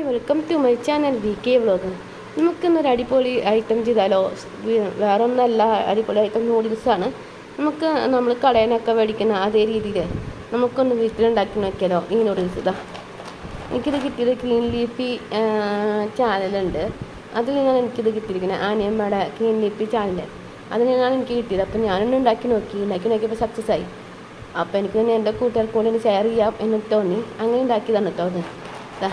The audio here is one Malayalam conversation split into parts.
Welcome to my channel V K vlog നമുക്കിന്നൊരു അടിപൊളി ഐറ്റം ചെയ്താലോ വേ- വേറെ ഒന്നല്ല അടിപൊളി ഐറ്റം നൂഡിൽസാണ് നമുക്ക് നമ്മൾ കടയിൽ നിന്നൊക്കെ മേടിക്കുന്ന അതേ രീതിയിൽ നമുക്കൊന്ന് വീട്ടിലുണ്ടാക്കി നോക്കിയാലോ ഈ നൂഡിൽസ് ഇതാ എനിക്കിത് കിട്ടിയത് ഗ്രീൻ ലീഫി ചാനലുണ്ട് അതിൽ നിന്നാണ് എനിക്കിത് കിട്ടിയിരിക്കുന്നത് ആനിയമ്മയുടെ ഗ്രീൻ ലീഫി ചാനൽ അതിൽ നിന്നാണ് എനിക്ക് കിട്ടിയത് അപ്പം ഞാനൊന്ന് ഉണ്ടാക്കി നോക്കി ഉണ്ടാക്കി നോക്കിയപ്പോൾ സക്സസ് ആയി അപ്പോൾ എനിക്ക് തന്നെ എൻ്റെ കൂട്ടുകാർക്ക് കൂടി ഒന്ന് ഷെയർ ചെയ്യാം എന്ന് തോന്നി അങ്ങനെ ഉണ്ടാക്കിയതാണ് കേട്ടോ അത് ദാ.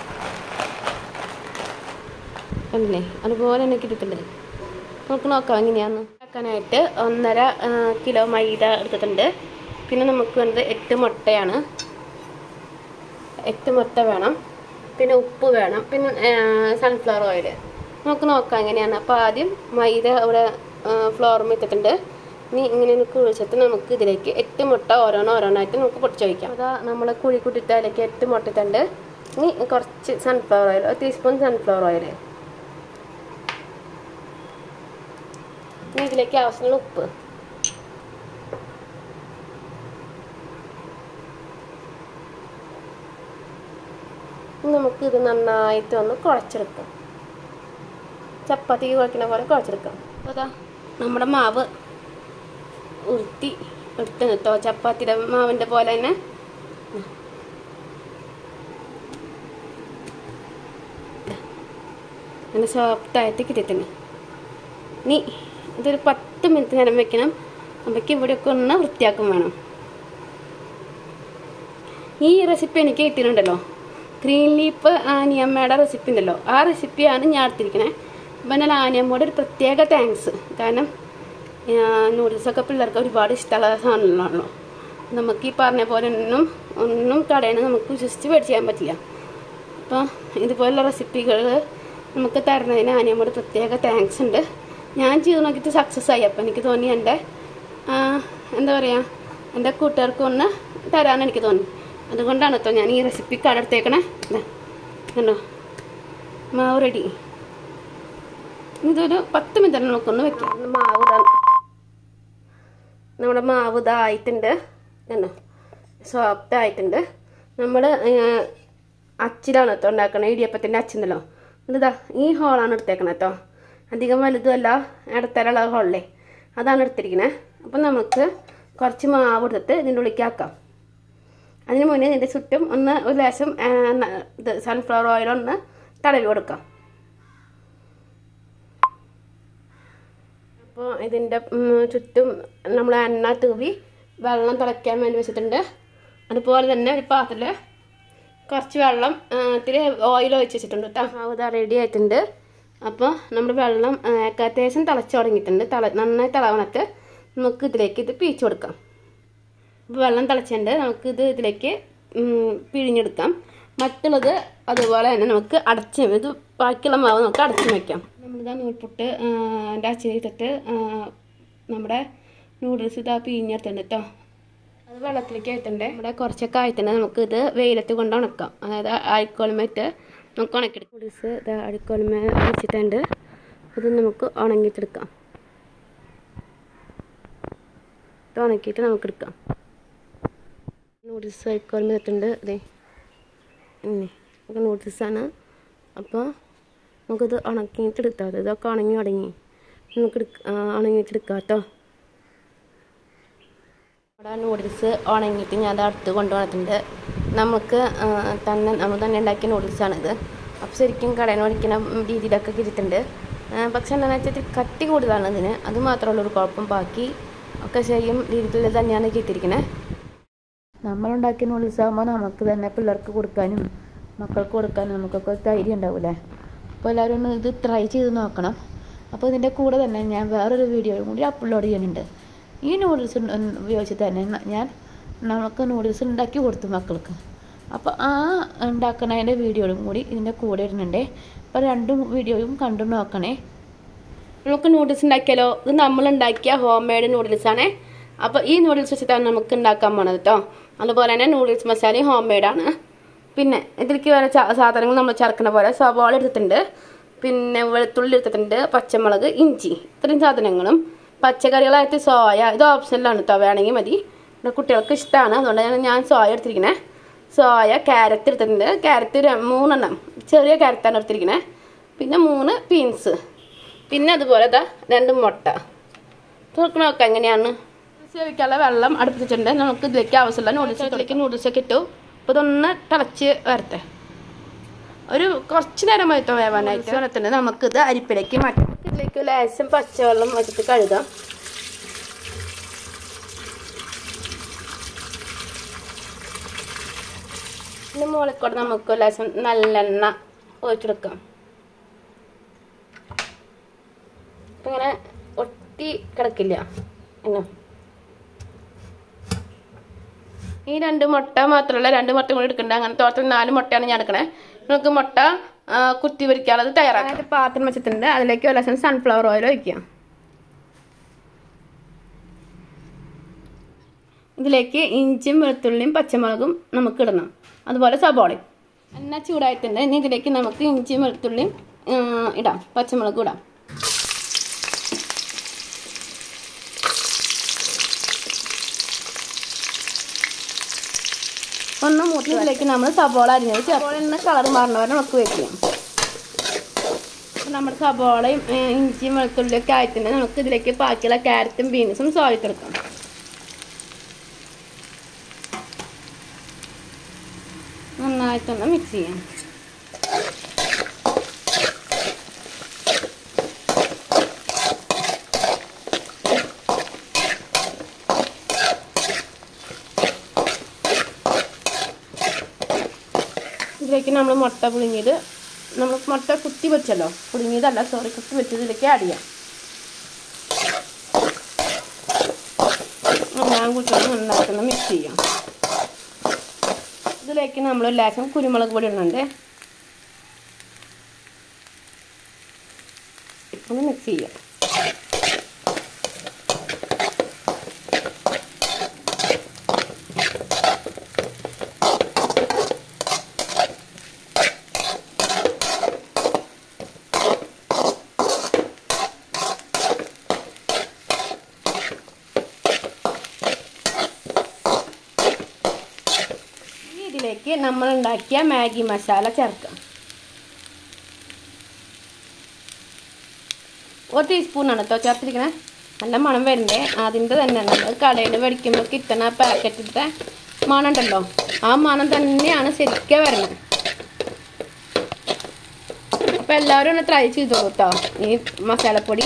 കണ്ടില്ലേ അതുപോലെ തന്നെ കിട്ടിയിട്ടുണ്ട് നമുക്ക് നോക്കാം എങ്ങനെയാന്ന് ഉണ്ടാക്കാനായിട്ട് ഒന്നര ആ, കിലോ മൈദ എടുത്തിട്ടുണ്ട് പിന്നെ നമുക്ക് വേണ്ടത് എട്ട് മുട്ടയാണ് എട്ട് മുട്ട വേണം പിന്നെ ഉപ്പ് വേണം പിന്നെ സൺഫ്ലവർ ഓയിൽ നമുക്ക് നോക്കാം എങ്ങനെയാണ് അപ്പോൾ ആദ്യം മൈദ ഇവിടെ ഫ്ലോറും ഇട്ടിട്ടുണ്ട് ഇനി ഇങ്ങനെ ഒന്ന് കുഴിച്ചിട്ട് നമുക്ക് ഇതിലേക്ക് എട്ട് മുട്ട ഓരോന്ന് ഓരോന്നായിട്ട് നമുക്ക് പൊട്ടിച്ച് വയ്ക്കാം അതാ നമ്മൾ കുഴി കൂട്ടിയിട്ട് അതിലേക്ക് എട്ട് മുട്ട ഇട്ടുണ്ട് ഇനി കുറച്ച് സൺഫ്ലവർ ഓയിൽ ഒരു ടീസ്പൂൺ സൺഫ്ലവർ ഓയിൽ ഇനി ഇതിലേക്ക് ആവശ്യമുള്ള ഉപ്പ് ഇനി നമുക്ക് ഇത് നന്നായിട്ട് ഒന്ന് കുഴച്ചെടുക്കാം ചപ്പാത്തിക്ക് കുഴക്കുന്ന പോലെ കുഴച്ചെടുക്കാം അപ്പോൾ അതാ നമ്മുടെ മാവ് ഉരുട്ടി എടുത്ത് കേട്ടോ ചപ്പാത്തിയുടെ മാവിൻ്റെ പോലെ തന്നെ അങ്ങനെ സോഫ്റ്റായിട്ട് കിട്ടിയിട്ടുണ്ട് ഇനി ഇതൊരു പത്ത് മിനിറ്റ് നേരം വെക്കണം അപ്പോഴേക്ക് ഇവിടെയൊക്കെ ഒന്ന് വൃത്തിയാക്കും വേണം ഈ റെസിപ്പി എനിക്ക് കിട്ടിയിട്ടുണ്ടല്ലോ ഗ്രീൻ ലീഫ് ആനിയമ്മയുടെ റെസിപ്പി ഉണ്ടല്ലോ ആ റെസിപ്പിയാണ് ഞാൻ എടുത്തിരിക്കണേ അപ്പം എന്നാൽ ആനിയമ്മയോട് ഒരു പ്രത്യേക താങ്ക്സ് കാരണം നൂഡിൽസൊക്കെ പിള്ളേർക്ക് ഒരുപാട് ഇഷ്ടമുള്ള സാധനങ്ങളാണല്ലോ നമുക്ക് ഈ പറഞ്ഞ പോലെ ഒന്നും ഒന്നും കടയിൽ നിന്ന് നമുക്ക് വിശ്വസിച്ച് മേടിച്ച് ചെയ്യാൻ പറ്റില്ല അപ്പോൾ ഇതുപോലുള്ള റെസിപ്പികൾ നമുക്ക് തരുന്നതിന് ആനിയമ്മയോട് പ്രത്യേക താങ്ക്സ് ഉണ്ട് ഞാൻ ചെയ്ത് നോക്കിയിട്ട് സക്സസ് ആയി അപ്പം എനിക്ക് തോന്നി എൻ്റെ ആ, എന്താ പറയുക എൻ്റെ കൂട്ടുകാർക്ക് ഒന്ന് തരാമെന്ന് എനിക്ക് തോന്നി അതുകൊണ്ടാണ് കേട്ടോ ഞാൻ ഈ റെസിപ്പി കടടുത്തേക്കണേ ഇതാ കണ്ടോ മാവ് റെഡി ഇതൊരു പത്ത് മിനിറ്റ് നമുക്കൊന്ന് വെക്കാം ഒന്ന് മാവ് ഇതാ നമ്മുടെ മാവ് ഇതായിട്ടുണ്ട് കണ്ടോ സോഫ്റ്റ് ആയിട്ടുണ്ട് നമ്മൾ അച്ചിലാണ് കേട്ടോ ഉണ്ടാക്കണത് ഇടിയപ്പത്തിൻ്റെ അച്ചുണ്ടല്ലോ ഇതാ ഈ ഹോളാണ് എടുത്തേക്കണത് കേട്ടോ അധികം വലുതുമല്ല ഇടത്തരമുള്ള ഹോളിലെ അതാണ് എടുത്തിരിക്കണേ അപ്പം നമുക്ക് കുറച്ച് മാവ് എടുത്തിട്ട് ഇതിൻ്റെ ഉള്ളിലേക്ക് ആക്കാം അതിന് മുന്നേ ഇതിൻ്റെ ചുറ്റും ഒന്ന് ഒരു ലേശം ആ, ന- ഇത് സൺഫ്ലവർ ഓയിൽ ഒന്ന് തടവി കൊടുക്കാം അപ്പോൾ ഇതിൻ്റെ ഉം, ചുറ്റും നമ്മൾ എണ്ണ തൂവി വെള്ളം തിളയ്ക്കാൻ വേണ്ടി വെച്ചിട്ടുണ്ട് അതുപോലെ തന്നെ ഒരു പാത്രത്തിൽ കുറച്ച് വെള്ളം ആ, ഇത്തിരി ഓയിൽ ഒഴിച്ച് വെച്ചിട്ടുണ്ട് കേട്ടോ മാവ് ഇതാ റെഡി ആയിട്ടുണ്ട് അപ്പോൾ നമ്മുടെ വെള്ളം ആ, ഒക്കെ അത്യാവശ്യം തിളച്ച് തുടങ്ങിയിട്ടുണ്ട് തിള നന്നായി തിളവണത്ത് നമുക്ക് ഇതിലേക്ക് ഇത് പീച്ച് കൊടുക്കാം അപ്പോൾ വെള്ളം തിളച്ചിട്ടുണ്ട് നമുക്ക് ഇത് ഇതിലേക്ക് ഉം, പിഴിഞ്ഞെടുക്കാം മറ്റുള്ളത് അതുപോലെ തന്നെ നമുക്ക് അടച്ച് ഇത് ബാക്കിയുള്ള മാവ് നമുക്ക് അടച്ച് വയ്ക്കാം നമ്മളിതാ നൂൽപുട്ട് അതിൻ്റെ അച്ച് ചെയ്തിട്ട് ആ, നമ്മുടെ നൂഡിൽസ് ഇതാ പിഴിഞ്ഞെടുത്തിട്ടുണ്ട് കേട്ടോ അത് വെള്ളത്തിലേക്ക് ആയിട്ടുണ്ട് ഇവിടെ കുറച്ചൊക്കെ ആയിട്ടുണ്ട് നമുക്ക് ഇത് വെയിലത്ത് കൊണ്ട് ഉണക്കാം അതായത് അരിക്കോൽമേറ്റ് നമുക്ക് ഉണക്കിയെടുക്കാം നൂഡിൽസ് ഇത് അരിക്കോൽമ വെച്ചിട്ടുണ്ട് ഇത് നമുക്ക് ഉണങ്ങിയിട്ടെടുക്കാം ഇത് ഉണക്കിയിട്ട് നമുക്ക് എടുക്കാം നൂഡിൽസ് അരിക്കോൽമ വെച്ചിട്ടുണ്ട് അതെ ഇനി നമുക്ക് നൂഡിൽസാണ് അപ്പോൾ നമുക്കിത് ഉണക്കിയിട്ട് എടുക്കാം ഇതൊക്കെ ഉണങ്ങി തുടങ്ങി നമുക്ക് എടുക്ക ഉണങ്ങിയിട്ട് എടുക്കാം കേട്ടോ നമ്മുടെ നൂഡിൽസ് ഉണങ്ങിയിട്ട് ഞാൻ അത് അടുത്ത് കൊണ്ടുവന്നിട്ടുണ്ട് നമുക്ക് ആ, തന്നെ നമ്മൾ തന്നെ ഉണ്ടാക്കിയ നൂഡിൽസാണിത് അപ്പോൾ ശരിക്കും കടയിൽ മേടിക്കുന്ന രീതിയിലൊക്കെ കിട്ടിയിട്ടുണ്ട് ആ, പക്ഷെ എന്താണെന്ന് വെച്ചാൽ ഇത്തിരി കട്ടി കൂടുതലാണ് ഇതിന് അത് മാത്രമുള്ള ഒരു കുഴപ്പം ബാക്കി ഒക്കെ ശരിയും രീതിയിൽ തന്നെയാണ് കിട്ടിയിരിക്കുന്നത് നമ്മളുണ്ടാക്കിയ നൂഡിൽസ് ആകുമ്പോൾ നമുക്ക് തന്നെ പിള്ളേർക്ക് കൊടുക്കാനും മക്കൾക്ക് കൊടുക്കാനും നമുക്കൊക്കെ ഒരു ധൈര്യം ഉണ്ടാവില്ലേ അപ്പോൾ എല്ലാവരും ഒന്ന് ഇത് ട്രൈ ചെയ്ത് നോക്കണം അപ്പോൾ ഇതിൻ്റെ കൂടെ തന്നെ ഞാൻ വേറൊരു വീഡിയോയും കൂടി അപ്ലോഡ് ചെയ്യുന്നുണ്ട് ഈ നൂഡിൽസ് ഉപയോഗിച്ച് തന്നെ ന- ഞാൻ നമുക്ക് നൂഡിൽസ് ഉണ്ടാക്കി കൊടുത്തു മക്കൾക്ക് അപ്പോൾ ആ ഉണ്ടാക്കുന്നതിൻ്റെ വീഡിയോയും കൂടി ഇതിൻ്റെ കൂടെ ഇടുന്നുണ്ട് അപ്പോൾ രണ്ടും വീഡിയോയും കണ്ടു നോക്കണേ നമുക്ക് നൂഡിൽസ് ഉണ്ടാക്കിയാലോ ഇത് നമ്മൾ ഉണ്ടാക്കിയ ഹോം മെയ്ഡ് നൂഡിൽസ് ആണ് അപ്പോൾ ഈ നൂഡിൽസ് വെച്ചിട്ടാണ് നമുക്ക് ഉണ്ടാക്കാൻ പോണത് കേട്ടോ അതുപോലെ തന്നെ നൂഡിൽസ് മസാലയും ഹോം മെയ്ഡ് ആണ് പിന്നെ ഇതിലേക്ക് വേറെ ചാ- സാധനങ്ങൾ നമ്മൾ ചേർക്കുന്ന പോലെ സവാള എടുത്തിട്ടുണ്ട് പിന്നെ വെളുത്തുള്ളി എടുത്തിട്ടുണ്ട് പച്ചമുളക് ഇഞ്ചി ഇത്രയും സാധനങ്ങളും പച്ചക്കറികളായിട്ട് സോയ ഇത് ഓപ്ഷനിലാണ് കേട്ടോ വേണമെങ്കിൽ മതി ഇവിടെ കുട്ടികൾക്ക് ഇഷ്ടമാണ് അതുകൊണ്ടാണ് ഞാൻ സോയ എടുത്തിരിക്കുന്നത് സോയ ക്യാരറ്റ് എടുത്തിട്ടുണ്ട് ക്യാരറ്റ് ര- മൂന്നെണ്ണം ചെറിയ ക്യാരറ്റാണ് എടുത്തിരിക്കണേ പിന്നെ മൂന്ന് ബീൻസ് പിന്നെ അതുപോലെ ഇതാ രണ്ട് മുട്ട തുറക്കണ നോക്കാം എങ്ങനെയാണ് സേവിക്കാനുള്ള വെള്ളം അടുപ്പിച്ചിട്ടുണ്ട് നമുക്ക് ഇതിലേക്ക് ആവശ്യമുള്ള നൂഡിൽസ് ഇതിലേക്ക് നൂഡിൽസ് ഒക്കെ ഇട്ടു അപ്പോൾ ഇതൊന്ന് തിളച്ച് വരട്ടെ ഒരു കുറച്ച് നേരം മതി വേവാനായിട്ട് വരത്തുണ്ട് നമുക്കിത് അരിപ്പിലേക്ക് മാറ്റാം ഇതിലേക്ക് ലേശം പച്ചവെള്ളം വെച്ചിട്ട് കഴുകാം പിന്നെ മുകളിൽ കൂടെ നമുക്ക് ലേശം നല്ലെണ്ണ ഒഴിച്ചെടുക്കാം അപ്പം ഇങ്ങനെ ഒട്ടി കിടക്കില്ല എന്നോ ഈ രണ്ട് മുട്ട മാത്രമല്ല രണ്ട് മുട്ട കൂടി എടുക്കണ്ട അങ്ങനെ ടോട്ടൽ നാല് മുട്ടയാണ് ഞാൻ എടുക്കണേ നമുക്ക് മുട്ട ആ, കുത്തി പൊരിക്കാനുള്ളത് തയ്യാറാക്കാം ഒരു പാത്രം വെച്ചിട്ടുണ്ട് അതിലേക്ക് ഒരു ലക്ഷം സൺഫ്ലവർ ഓയിൽ ഒഴിക്കാം ഇതിലേക്ക് ഇഞ്ചിയും വെളുത്തുള്ളിയും പച്ചമുളകും നമുക്ക് ഇടണം അതുപോലെ സബോളയും എണ്ണ ചൂടായിട്ടുണ്ട് ഇനി ഇതിലേക്ക് നമുക്ക് ഇഞ്ചിയും വെളുത്തുള്ളിയും ആ, ഇടാം പച്ചമുളകും ഇടാം ഒന്ന് മൂത്തിലേക്ക് നമ്മൾ സബോള അരിഞ്ഞത് സബോള നിന്ന് കളർ മാറണ വരെ നമുക്ക് വെക്കാം അപ്പോൾ നമ്മുടെ സബോളയും ഏ, ഇഞ്ചിയും വെളുത്തുള്ളിയും ഒക്കെ ആയിട്ടുണ്ട് നമുക്ക് ഇതിലേക്ക് ബാക്കിയുള്ള ക്യാരറ്റും ബീൻസും സോയിട്ടെടുക്കാം നന്നായിട്ടൊന്ന് മിക്സ് ചെയ്യാം ഇതിലേക്ക് നമ്മൾ മുട്ട പുഴുങ്ങിയത് നമ്മൾ മുട്ട കുത്തി വെച്ചല്ലോ പുഴുങ്ങിയതല്ല സോറി കുത്തി വെച്ചത് ഇതിലേക്ക് ആഡ് ചെയ്യാം ഞാൻ കൂട്ടി നന്നായിട്ടൊന്ന് മിക്സ് ചെയ്യാം ഇതിലേക്ക് നമ്മൾ ലേശം കുരുമുളക് പൊടി ഇടുന്നുണ്ട് ഒന്ന് മിക്സ് ചെയ്യാം ഇനി ഇതിലേക്ക് നമ്മൾ ഉണ്ടാക്കിയ മാഗി മസാല ചേർക്കാം ഒരു ടീസ്പൂണാണ് കേട്ടോ ചേർത്തിരിക്കണേ നല്ല മണം വരണ്ടേ അതിൻ്റെ തന്നെ നമ്മൾ കടയിൽ മേടിക്കുമ്പോൾ കിട്ടുന്ന പാക്കറ്റിലത്തെ മണം ഉണ്ടല്ലോ ആ മണം തന്നെയാണ് ശരിക്കും വരണത് അപ്പം എല്ലാവരും ഒന്ന് ട്രൈ ചെയ്തോളൂ കേട്ടോ ഈ മസാലപ്പൊടി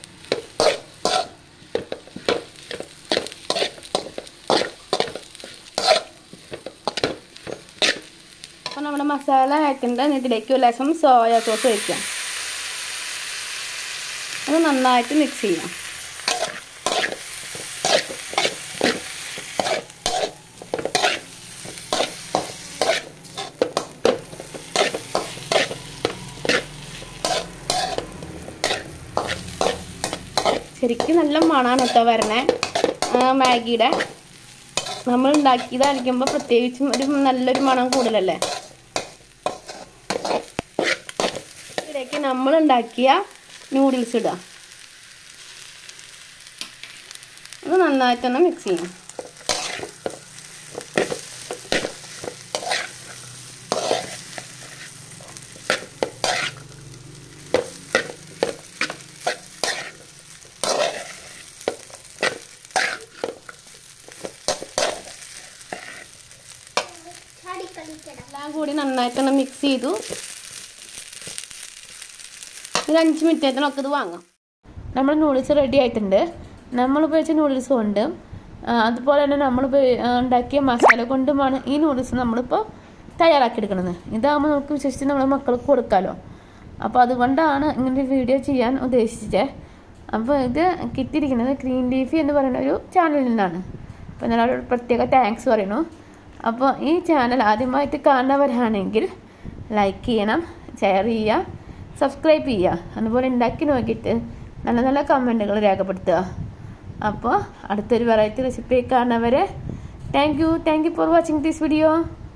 അപ്പോൾ നമ്മുടെ മസാല ആയിട്ടുണ്ട് ഇതിലേക്ക് ഒരു ലേശം സോയ സോസ് ഒഴിക്കാം അത് നന്നായിട്ട് മിക്സ് ചെയ്യാം ശരിക്കും നല്ല മണമാണ് കേട്ടോ വരണേ ആ, മാഗിയുടെ നമ്മൾ ഉണ്ടാക്കിയതായിരിക്കുമ്പോൾ പ്രത്യേകിച്ചും ഒരു നല്ലൊരു മണം കൂടുതലല്ലേ ഇതിലേക്ക് നമ്മൾ ഉണ്ടാക്കിയ നൂഡിൽസ് ഇടുക അത് നന്നായിട്ടൊന്ന് മിക്സ് ചെയ്യണം എല്ലാം കൂടി നന്നായിട്ടൊന്ന് മിക്സ് ചെയ്തു ഒരു അഞ്ച് മിനിറ്റ് നമുക്ക് ഇത് വാങ്ങാം നമ്മൾ നൂഡിൽസ് റെഡി ആയിട്ടുണ്ട് നമ്മൾ ഉപയോഗിച്ച നൂഡിൽസും ഉണ്ട് ആ, അതുപോലെ തന്നെ നമ്മൾ ഉപയോ- ആ, ഉണ്ടാക്കിയ മസാല കൊണ്ടുമാണ് ഈ നൂഡിൽസ് നമ്മളിപ്പോൾ തയ്യാറാക്കിയെടുക്കുന്നത് ഇതാകുമ്പോൾ നമുക്ക് വിശ്വസിച്ച് നമ്മുടെ മക്കൾക്ക് കൊടുക്കാമല്ലോ അപ്പോൾ അതുകൊണ്ടാണ് ഇങ്ങനെ ഒരു വീഡിയോ ചെയ്യാൻ ഉദ്ദേശിച്ചത് അപ്പോൾ ഇത് കിട്ടിയിരിക്കുന്നത് ഗ്രീൻ ലീഫി എന്ന് പറയുന്ന ഒരു ചാനലിൽ നിന്നാണ് അപ്പോൾ ഞാൻ അവരോട് പ്രത്യേക താങ്ക്സ് പറയുന്നു അപ്പോൾ ഈ ചാനൽ ആദ്യമായിട്ട് കാണുന്നവരാണെങ്കിൽ ലൈക്ക് ചെയ്യണം ഷെയർ ചെയ്യുക സബ്സ്ക്രൈബ് ചെയ്യുക അതുപോലെ ഉണ്ടാക്കി നോക്കിയിട്ട് നല്ല നല്ല കമൻറ്റുകൾ രേഖപ്പെടുത്തുക അപ്പോൾ അടുത്തൊരു വെറൈറ്റി റെസിപ്പി കാണുന്നവരെ thank you thank you for watching this video